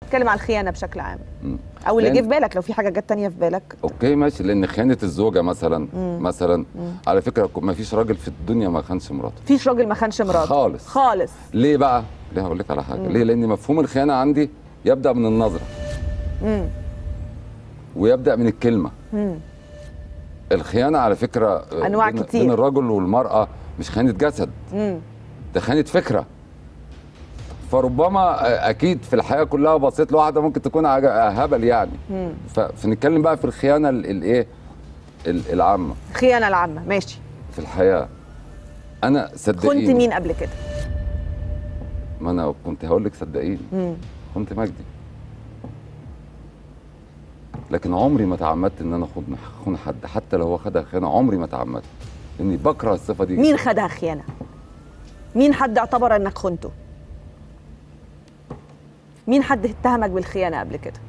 اتكلم على الخيانه بشكل عام مم. او اللي لأن- جه في بالك لو في حاجه جت تانية في بالك اوكي ماشي لان خيانه الزوجه مثلا مم. مثلا مم. على فكره ما فيش راجل في الدنيا ما خانش مراته مفيش راجل ما خانش مراته خالص. خالص ليه بقى ليه هقول لك على حاجه مم. ليه لان مفهوم الخيانه عندي يبدا من النظره مم. ويبدا من الكلمه مم. الخيانه على فكره آه، أنواع بين- كتير. بين الرجل والمراه مش خيانه جسد مم. ده خيانه فكره فربما آه، اكيد في الحياه كلها بصيت لواحده ممكن تكون عج- آه، هبل يعني مم. ف- فنتكلم بقى في الخيانه ال- الايه ال- العامه الخيانه العامه ماشي في الحياه انا صدقيني كنت مين قبل كده ما انا كنت هقول لك صدقيني مم. كنت مجدي لكن عمري ما تعمدت ان انا اخون اخون حد حتى لو هو خدها خيانه عمري ما تعمدت اني بكره الصفه دي مين جداً. خدها خيانه مين حد اعتبر انك خنته مين حد اتهمك بالخيانه قبل كده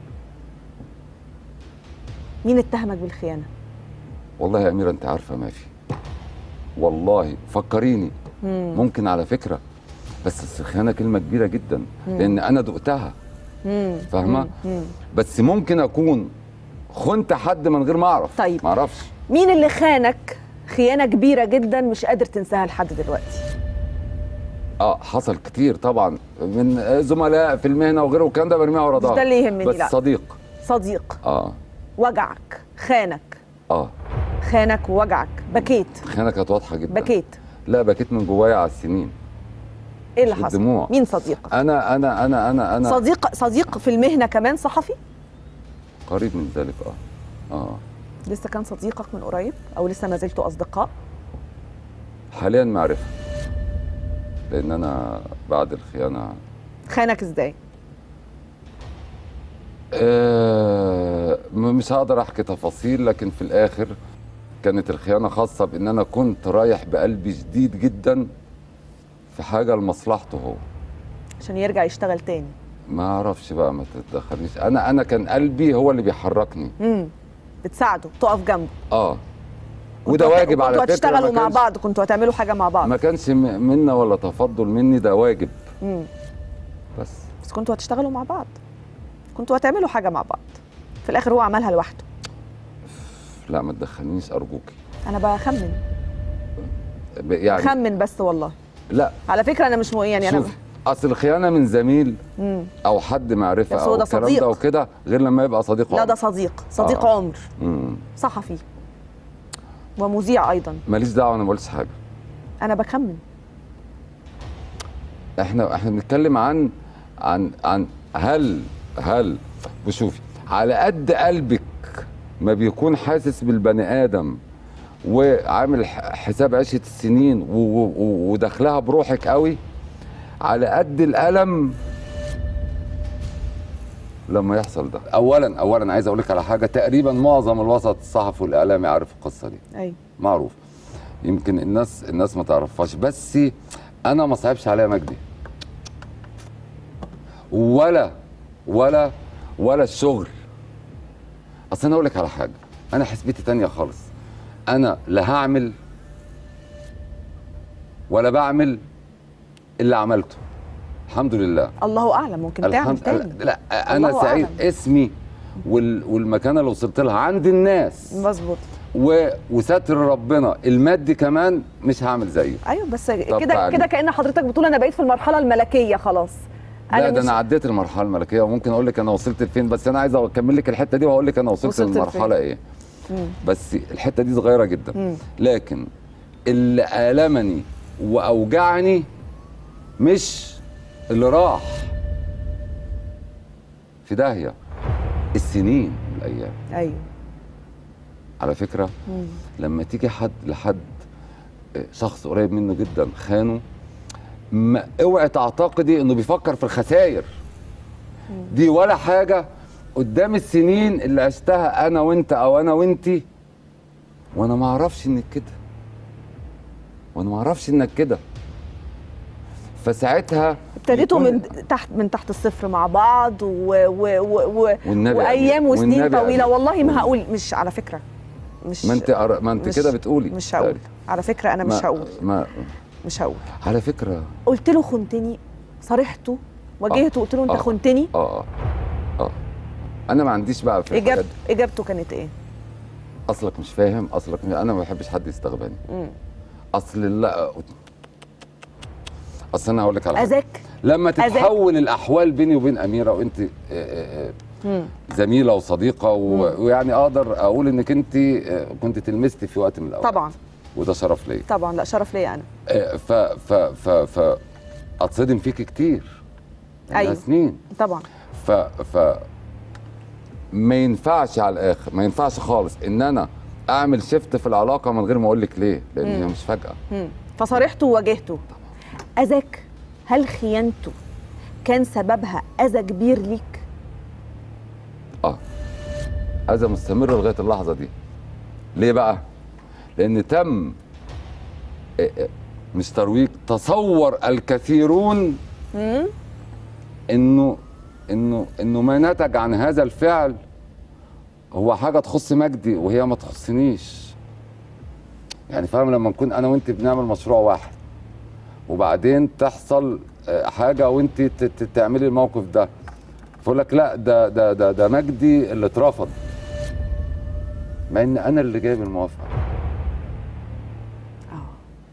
مين اتهمك بالخيانه والله يا اميره انت عارفه ما في والله فكريني مم. ممكن على فكره بس الخيانه كلمه كبيره جدا مم. لان انا دقتها مم. فاهمه مم. بس ممكن اكون خنت حد من غير ما اعرف طيب. ما اعرفش مين اللي خانك خيانه كبيره جدا مش قادر تنساها لحد دلوقتي اه حصل كتير طبعا من زملاء في المهنه وغيره والكلام ده برميها ورا مش ظهري ده اللي يهمني، بس لا. صديق صديق اه وجعك خانك اه خانك ووجعك بكيت خيانه كانت واضحه جدا بكيت لا بكيت من جوايا على السنين ايه اللي مش حصل بالدموع. مين صديقك انا انا انا انا انا صديق صديق في المهنه كمان صحفي قريب من ذلك اه اه لسه كان صديقك من قريب او لسه ما زلتوا اصدقاء حاليا معرفه لان انا بعد الخيانه خانك ازاي آه م- مش هقدر احكي تفاصيل لكن في الاخر كانت الخيانه خاصه بان انا كنت رايح بقلبي شديد جدا في حاجه لمصلحته هو عشان يرجع يشتغل تاني ما اعرفش بقى ما تتدخلنيش انا انا كان قلبي هو اللي بيحركني امم بتساعده تقف جنبه اه وده واجب على كنتوا فكره هتشتغلوا ما مع كانش- بعض كنتوا هتعملوا حاجه مع بعض ما كانش م- منا ولا تفضل مني ده واجب امم بس بس كنتوا هتشتغلوا مع بعض كنتوا هتعملوا حاجه مع بعض في الاخر هو عملها لوحده لا ما تدخلنيش ارجوكي انا بخمن ب- يعني خمن بس والله لا على فكره انا مش مو يعني انا شوفي اصل الخيانه من زميل امم او حد معرفه بس هو او ده الكلام صديق. ده وكده غير لما يبقى صديق لا عمر. ده صديق صديق آه. عمر مم. صحفي ومذيع ايضا ماليش دعوه انا ما قلتش حاجه انا بخمن احنا احنا بنتكلم عن عن عن هل هل بشوفي على قد قلبك ما بيكون حاسس بالبني ادم وعامل ح- حساب عيشه السنين و- و- و- ودخلها بروحك قوي على قد الالم لما يحصل ده اولا اولا عايز اقول لك على حاجه تقريبا معظم الوسط الصحفي والاعلامي عارف القصه دي ايوه معروف يمكن الناس الناس ما تعرفهاش بس انا ما صعبش عليا مجدي ولا ولا ولا الشغل اصل انا اقول لك على حاجه انا حسبتي تانية خالص انا لا هعمل ولا بعمل اللي عملته الحمد لله الله اعلم ممكن تعمل الحمد تاني لا انا الله سعيد أعلم. اسمي وال والمكانه اللي وصلت لها عند الناس مظبوط و... وستر ربنا المادي كمان مش هعمل زيه ايوه بس طب كده تعالي. كده كان حضرتك بتقول انا بقيت في المرحله الملكيه خلاص لا ده مش- انا عديت المرحله الملكيه وممكن اقول لك انا وصلت لفين بس انا عايز اكمل لك الحته دي واقول لك انا وصلت, وصلت للمرحله لفين؟ ايه مم. بس الحته دي صغيره جدا مم. لكن اللي المني واوجعني مش اللي راح في داهيه السنين الايام ايوه على فكره مم. لما تيجي حد لحد شخص قريب منه جدا خانه ما اوعي تعتقدي انه بيفكر في الخسائر دي ولا حاجه قدام السنين اللي عشتها انا وانت او انا وانتي وانا ما اعرفش انك كده وانا ما اعرفش انك كده فساعتها ابتديتوا يكون- من تحت من تحت الصفر مع بعض و و و و والنبي وايام أمين. وسنين والنبي طويله أمين. والله ما هقول مش على فكره مش ما انت أر- ما انت مش- كده بتقولي مش هقول على فكره انا مش ما- هقول ما مش هقول على فكره قلت له خنتني صارحته واجهته قلت له انت آه. خنتني اه اه انا ما عنديش بقى في الحاجات اجابته اجابته كانت ايه اصلك مش فاهم اصلك مش... انا ما بحبش حد يستغبني مم. اصل لا اصل انا هقول لك على حاجه اذاك لما أذاك. تتحول الاحوال بيني وبين اميره وانت آه، آه، آه، مم. زميله وصديقه و... ويعني اقدر اقول انك انت آه، كنت تلمستي في وقت من الاوقات طبعا وده شرف ليا طبعا لا شرف ليا انا آه، ف ف ف ف اتصدم فيكي كتير لأنها أيوة. سنين طبعا ف ف ما ينفعش على الاخر ما ينفعش خالص ان انا اعمل شيفت في العلاقه من غير ما اقول لك ليه لان هي مش فجاه مم. فصارحته وواجهته اذاك هل خيانته كان سببها اذى كبير ليك اه هذا مستمر لغايه اللحظه دي ليه بقى لان تم آه، آه، مش ترويج تصور الكثيرون مم. انه انه انه ما نتج عن هذا الفعل هو حاجه تخص مجدي وهي ما تخصنيش يعني فاهم لما نكون انا وانت بنعمل مشروع واحد وبعدين تحصل آه، حاجه وانت ت- ت- تعملي الموقف ده فيقول لك لا ده ده ده ده مجدي اللي اترفض مع ان انا اللي جايب الموافقه اه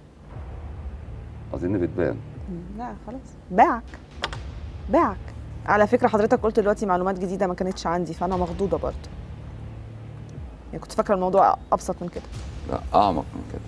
اظن بتبان مم. لا خلاص باعك باعك على فكره حضرتك قلت دلوقتي معلومات جديده ما كانتش عندي فانا مخضوضه برضه يعني كنت فاكره الموضوع ابسط من كده لا اعمق من كده